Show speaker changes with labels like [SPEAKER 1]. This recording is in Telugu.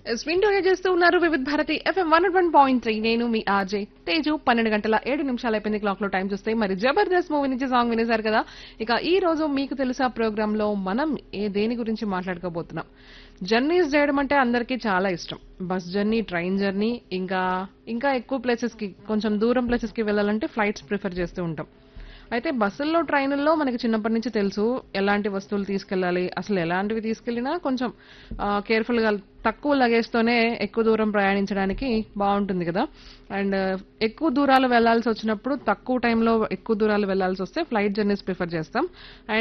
[SPEAKER 1] స్వింటోనే చేస్తూ ఉన్నారు Vividh Bharati FM one one point three నేను మీ ఆర్జే తేజు పన్నెండు గంటల ఏడు నిమిషాలు అయిపోయింది క్లాక్ లో టైం చూస్తే మరి జబర్దస్త్ మూవీ నుంచి సాంగ్ వినేశారు కదా ఇక ఈ రోజు మీకు తెలుసా ప్రోగ్రామ్ లో మనం ఏ దేని గురించి మాట్లాడుకోబోతున్నాం జర్నీస్ చేయడం అంటే అందరికీ చాలా ఇష్టం బస్ జర్నీ ట్రైన్ జర్నీ ఇంకా ఇంకా ఎక్కువ ప్లేసెస్ కి కొంచెం దూరం ప్లేసెస్ కి వెళ్ళాలంటే ఫ్లైట్స్ ప్రిఫర్ చేస్తూ ఉంటాం అయితే బస్సుల్లో ట్రైనుల్లో మనకి చిన్నప్పటి నుంచి తెలుసు ఎలాంటి వస్తువులు తీసుకెళ్ళాలి అసలు ఎలాంటివి తీసుకెళ్ళినా కొంచెం కేర్ఫుల్ గా తక్కువ లగేజ్ తోనే ఎక్కువ దూరం ప్రయాణించడానికి బాగుంటుంది కదా అండ్ ఎక్కువ దూరాలు వెళ్లాల్సి వచ్చినప్పుడు తక్కువ టైంలో ఎక్కువ దూరాలు వెళ్లాల్సి వస్తే ఫ్లైట్ జర్నీస్ ప్రిఫర్ చేస్తాం అండ్